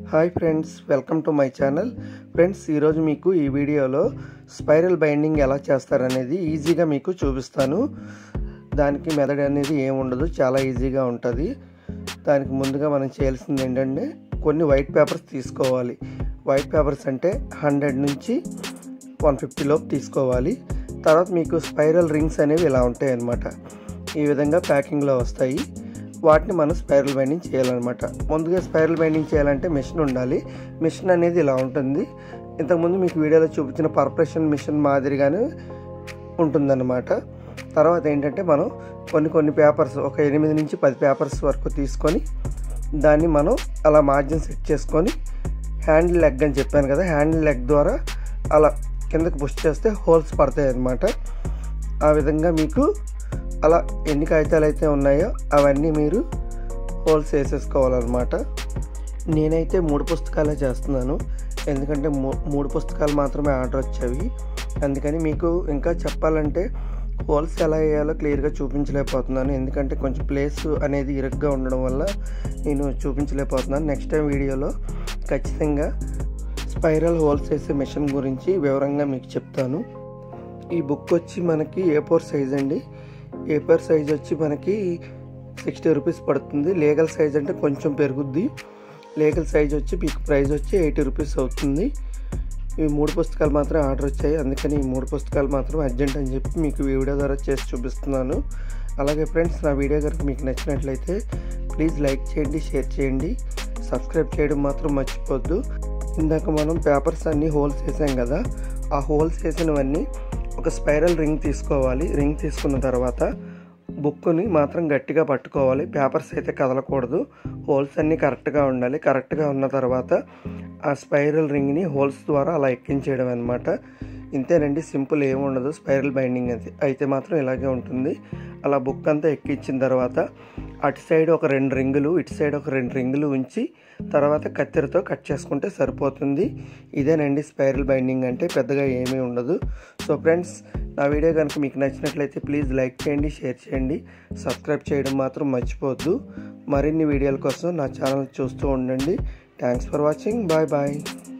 hi friends welcome to my channel friends ఈరోజు మీకు ఈ వీడియోలో స్పైరల్ బైండింగ్ ఎలా చేస్తారనేది ఈజీగా మీకు చూపిస్తాను దానికి మెథడ్ అనేది ఏమి ఉండదు చాలా ఈజీగా ఉంటుంది దానికి ముందుగా మనం చేయాల్సింది ఏంటంటే కొన్ని వైట్ పేపర్స్ తీసుకోవాలి వైట్ పేపర్స్ అంటే హండ్రెడ్ నుంచి వన్ ఫిఫ్టీ లోపు తీసుకోవాలి తర్వాత మీకు స్పైరల్ రింగ్స్ అనేవి ఇలా ఉంటాయి అన్నమాట ఈ విధంగా ప్యాకింగ్లో వస్తాయి వాటిని మనం స్పైరల్ బైండింగ్ చేయాలన్నమాట ముందుగా స్పైరల్ బైండింగ్ చేయాలంటే మిషన్ ఉండాలి మిషన్ అనేది ఇలా ఉంటుంది ఇంతకుముందు మీకు వీడియోలో చూపించిన పర్పరేషన్ మిషన్ మాదిరిగానే ఉంటుందన్నమాట తర్వాత ఏంటంటే మనం కొన్ని కొన్ని పేపర్స్ ఒక ఎనిమిది నుంచి పది పేపర్స్ వరకు తీసుకొని దాన్ని మనం అలా మార్జిన్ సెట్ చేసుకొని హ్యాండిల్ లెగ్ అని చెప్పాను కదా హ్యాండిల్ లెగ్ ద్వారా అలా కిందకి పుష్ చేస్తే హోల్స్ పడతాయి అన్నమాట ఆ విధంగా మీకు అలా ఎన్ని కాగితాలు అయితే ఉన్నాయో అవన్నీ మీరు హోల్స్ వేసేసుకోవాలన్నమాట నేనైతే మూడు పుస్తకాలే చేస్తున్నాను ఎందుకంటే మూడు పుస్తకాలు మాత్రమే ఆర్డర్ వచ్చేవి అందుకని మీకు ఇంకా చెప్పాలంటే హోల్స్ ఎలా వేయాలో క్లియర్గా చూపించలేకపోతున్నాను ఎందుకంటే కొంచెం ప్లేస్ అనేది ఇరుగ్గా ఉండడం వల్ల నేను చూపించలేకపోతున్నాను నెక్స్ట్ టైం వీడియోలో ఖచ్చితంగా స్పైరల్ హోల్స్ వేసే మిషన్ గురించి వివరంగా మీకు చెప్తాను ఈ బుక్ వచ్చి మనకి ఏ ఫోర్ సైజ్ అండి ఏ ఫోర్ సైజ్ వచ్చి మనకి సిక్స్టీ రూపీస్ పడుతుంది లీగల్ సైజ్ అంటే కొంచెం పెరుగుద్ది లీగల్ సైజ్ వచ్చి మీకు ప్రైస్ వచ్చి ఎయిటీ రూపీస్ అవుతుంది ఇవి మూడు పుస్తకాలు మాత్రం ఆర్డర్ వచ్చాయి అందుకని ఈ మూడు పుస్తకాలు మాత్రం అర్జెంట్ అని చెప్పి మీకు వీడియో ద్వారా చేసి చూపిస్తున్నాను అలాగే ఫ్రెండ్స్ నా వీడియో కనుక మీకు నచ్చినట్లయితే ప్లీజ్ లైక్ చేయండి షేర్ చేయండి సబ్స్క్రైబ్ చేయడం మాత్రం మర్చిపోద్దు ఇందాక మనం పేపర్స్ అన్నీ హోల్స్ వేసాం కదా ఆ హోల్స్ వేసినవన్నీ ఒక స్పైరల్ రింగ్ తీసుకోవాలి రింగ్ తీసుకున్న తర్వాత బుక్ని మాత్రం గట్టిగా పట్టుకోవాలి పేపర్స్ అయితే కదలకూడదు హోల్స్ అన్నీ కరెక్ట్గా ఉండాలి కరెక్ట్గా ఉన్న తర్వాత ఆ స్పైరల్ రింగ్ని హోల్స్ ద్వారా అలా ఎక్కించేయడం అనమాట ఇంతేనండి సింపుల్ ఏమి ఉండదు స్పైరల్ బైండింగ్ అది అయితే మాత్రం ఇలాగే ఉంటుంది అలా బుక్ అంతా ఎక్కించిన తర్వాత అటు సైడ్ ఒక రెండు రింగులు ఇటు సైడ్ ఒక రెండు రింగులు ఉంచి తర్వాత కత్తెరతో కట్ చేసుకుంటే సరిపోతుంది ఇదేనండి స్పైరల్ బైండింగ్ అంటే పెద్దగా ఏమీ ఉండదు సో ఫ్రెండ్స్ నా వీడియో కనుక మీకు నచ్చినట్లయితే ప్లీజ్ లైక్ చేయండి షేర్ చేయండి సబ్స్క్రైబ్ చేయడం మాత్రం మర్చిపోవద్దు మరిన్ని వీడియోల కోసం నా ఛానల్ చూస్తూ ఉండండి thanks for watching bye bye